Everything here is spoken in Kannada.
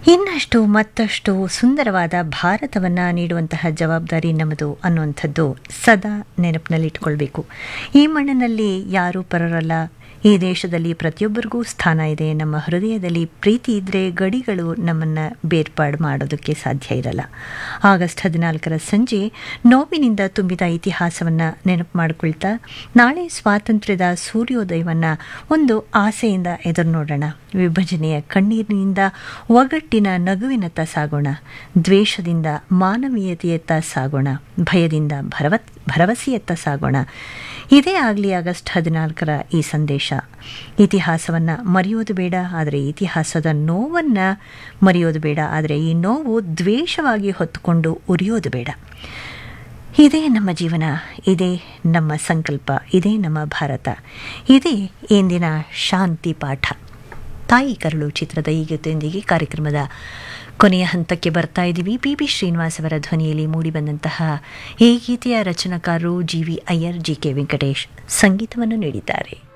ಇನ್ನಷ್ಟು ಮತ್ತಷ್ಟು ಸುಂದರವಾದ ಭಾರತವನ್ನು ನೀಡುವಂತಹ ಜವಾಬ್ದಾರಿ ನಮ್ಮದು ಅನ್ನುವಂಥದ್ದು ಸದಾ ನೆನಪಿನಲ್ಲಿಟ್ಕೊಳ್ಬೇಕು ಈ ಮಣ್ಣಿನಲ್ಲಿ ಯಾರೂ ಪರರಲ್ಲ ಈ ದೇಶದಲ್ಲಿ ಪ್ರತಿಯೊಬ್ಬರಿಗೂ ಸ್ಥಾನ ಇದೆ ನಮ್ಮ ಹೃದಯದಲ್ಲಿ ಪ್ರೀತಿ ಇದ್ದರೆ ಗಡಿಗಳು ನಮ್ಮನ್ನು ಬೇರ್ಪಾಡು ಮಾಡೋದಕ್ಕೆ ಸಾಧ್ಯ ಇರಲ್ಲ ಆಗಸ್ಟ್ ಹದಿನಾಲ್ಕರ ಸಂಜೆ ನೋವಿನಿಂದ ತುಂಬಿದ ಇತಿಹಾಸವನ್ನು ನೆನಪು ಮಾಡಿಕೊಳ್ತಾ ನಾಳೆ ಸ್ವಾತಂತ್ರ್ಯದ ಸೂರ್ಯೋದಯವನ್ನು ಒಂದು ಆಸೆಯಿಂದ ಎದುರು ನೋಡೋಣ ವಿಭಜನೆಯ ಕಣ್ಣೀರಿನಿಂದ ಒಗಟ್ಟಿನ ನಗುವಿನತ್ತ ಸಾಗೋಣ ದ್ವೇಷದಿಂದ ಮಾನವೀಯತೆಯತ್ತ ಸಾಗೋಣ ಭಯದಿಂದ ಭರವ ಭರವಸೆಯತ್ತ ಸಾಗೋಣ ಇದೇ ಆಗಲಿ ಆಗಸ್ಟ್ ಹದಿನಾಲ್ಕರ ಈ ಸಂದೇಶ ಇತಿಹಾಸವನ್ನು ಮರೆಯೋದು ಬೇಡ ಆದರೆ ಇತಿಹಾಸದ ನೋವನ್ನು ಮರೆಯೋದು ಬೇಡ ಆದರೆ ಈ ನೋವು ದ್ವೇಷವಾಗಿ ಹೊತ್ತುಕೊಂಡು ಉರಿಯೋದು ಬೇಡ ಇದೇ ನಮ್ಮ ಜೀವನ ಇದೇ ನಮ್ಮ ಸಂಕಲ್ಪ ಇದೇ ನಮ್ಮ ಭಾರತ ಇದೇ ಇಂದಿನ ಶಾಂತಿ ಪಾಠ ತಾಯಿ ಕರಳು ಚಿತ್ರದ ಈ ಗೀತೆಯೊಂದಿಗೆ ಕಾರ್ಯಕ್ರಮದ ಕೊನೆಯ ಹಂತಕ್ಕೆ ಬರ್ತಾ ಇದ್ದೀವಿ ಪಿ ಬಿ ಶ್ರೀನಿವಾಸ್ ಅವರ ಧ್ವನಿಯಲ್ಲಿ ಮೂಡಿಬಂದಂತಹ ಈ ಗೀತೆಯ ರಚನಾಕಾರರು G V Iyer G K Venkatesh ಸಂಗೀತವನ್ನು ನೀಡಿದ್ದಾರೆ